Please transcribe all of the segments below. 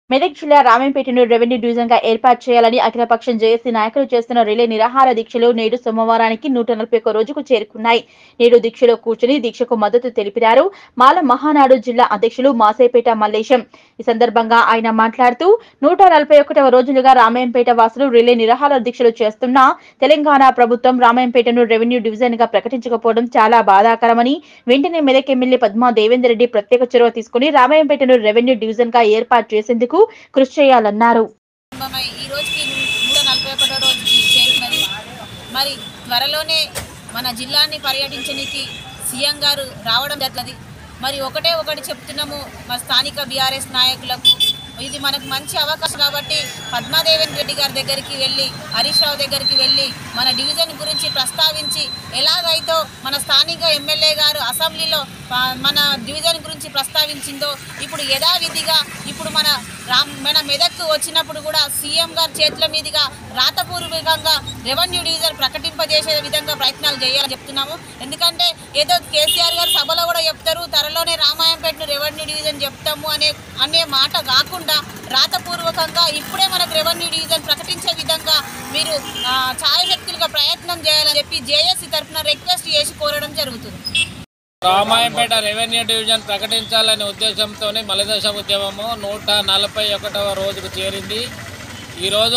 మెదక్ జిల్లా రామంపేటను revenue division గా ఏర్పాటు చేయాలని అఖిలపక్షం జేఏసీ నాయకులు చేస్తున్న రిలే నిరాహార దీక్షలు నేడు సోమవారానికి నూట నలభై ఒక్క రోజుకు చేరుకున్నాయి నేడు దీక్షలో కూర్చుని దీక్షకు మద్దతు తెలిపినారు మాల మహానాడు జిల్లా అధ్యక్షులు మాసేపేట మల్లేశం ఈ సందర్భంగా ఆయన మాట్లాడుతూ నూట నలభై ఒకటవ రోజులుగా రామాయంపేట వాసులు రిలే నిరాహార దీక్షలు చేస్తున్నా తెలంగాణ ప్రభుత్వం రామాయంపేటను రెవెన్యూ డివిజన్ గా ప్రకటించకపోవడం చాలా బాధాకరమని వెంటనే మెదక్ ఎమ్మెల్యే పద్మా దేవేందర్ రెడ్డి ప్రత్యేక చొరవ తీసుకుని రామాయంపేటను రెవెన్యూ డివిజన్ గా ఏర్పాటు చేసేందుకు కృషి చేయాలన్నారు ప్రారంభమై ఈ రోజుకి నూట నలభై ఒకటో రోజుకి చేరుకున్నది మరి త్వరలోనే మన జిల్లాని పర్యటించడానికి సీఎం గారు రావడం జరుగుతుంది మరి ఒకటే ఒకటి చెప్తున్నాము మా స్థానిక బీఆర్ఎస్ నాయకులకు ఇది మనకు మంచి అవకాశం కాబట్టి పద్మాదేవన్ రెడ్డి గారి దగ్గరికి వెళ్ళి హరీష్ రావు దగ్గరికి వెళ్ళి మన డివిజన్ గురించి ప్రస్తావించి ఎలాగైతే మన స్థానిక ఎమ్మెల్యే గారు అసెంబ్లీలో ఆ, మన డివిజన్ గురించి ప్రస్తావించిందో ఇప్పుడు యథావిధిగా ఇప్పుడు మన రామ్ మన మెదక్కు వచ్చినప్పుడు కూడా సీఎం గారి చేతుల మీదుగా రాతపూర్వకంగా రెవెన్యూ డివిజన్ ప్రకటింపజేసే విధంగా ప్రయత్నాలు చేయాలని చెప్తున్నాము ఎందుకంటే ఏదో కేసీఆర్ గారు సభలో కూడా చెప్తారు త్వరలోనే రామాయంపేటను రెవెన్యూ డివిజన్ చెప్తాము అనే అనే మాట కాకుండా రాతపూర్వకంగా ఇప్పుడే మనకు రెవెన్యూ డివిజన్ ప్రకటించే విధంగా మీరు ఆ, ఛాయశక్తులుగా ప్రయత్నం చేయాలని చెప్పి జేఏసీ తరఫున రిక్వెస్ట్ చేసి కోరడం జరుగుతుంది రామాయంపేట రెవెన్యూ డివిజన్ ప్రకటించాలనే ఉద్దేశంతోనే మలదశ ఉద్యమము నూట నలభై ఒకటవ రోజుకు చేరింది ఈరోజు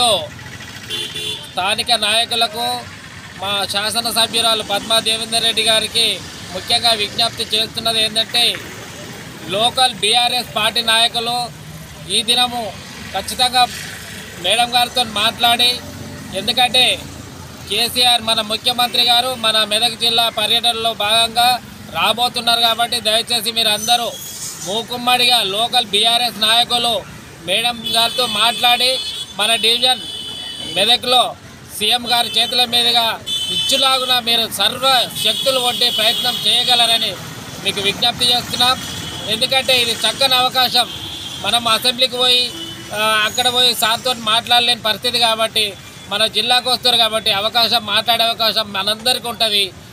స్థానిక నాయకులకు మా శాసనసభ్యురాలు పద్మా దేవేందర్ రెడ్డి గారికి ముఖ్యంగా విజ్ఞప్తి చేస్తున్నది ఏంటంటే లోకల్ బీఆర్ఎస్ పార్టీ నాయకులు ఈ దినము ఖచ్చితంగా మేడం గారితో మాట్లాడి ఎందుకంటే కేసీఆర్ మన ముఖ్యమంత్రి గారు మన మెదక్ జిల్లా పర్యటనలో భాగంగా రాబోతున్నారు కాబట్టి దయచేసి మీరు అందరూ మూకుమ్మడిగా లోకల్ బీఆర్ఎస్ నాయకులు మేడం గారితో మాట్లాడి మన డివిజన్ మెదక్లో సీఎం గారి చేతుల మీదుగా ఇచ్చులాగున మీరు సర్వ శక్తులు ఒడ్డే ప్రయత్నం చేయగలరని మీకు విజ్ఞప్తి చేస్తున్నాం ఎందుకంటే ఇది చక్కని అవకాశం మనం అసెంబ్లీకి పోయి ఆ, అక్కడ పోయి సార్తో మాట్లాడలేని పరిస్థితి కాబట్టి మన జిల్లాకు వస్తారు కాబట్టి అవకాశం మాట్లాడే అవకాశం మనందరికీ ఉంటుంది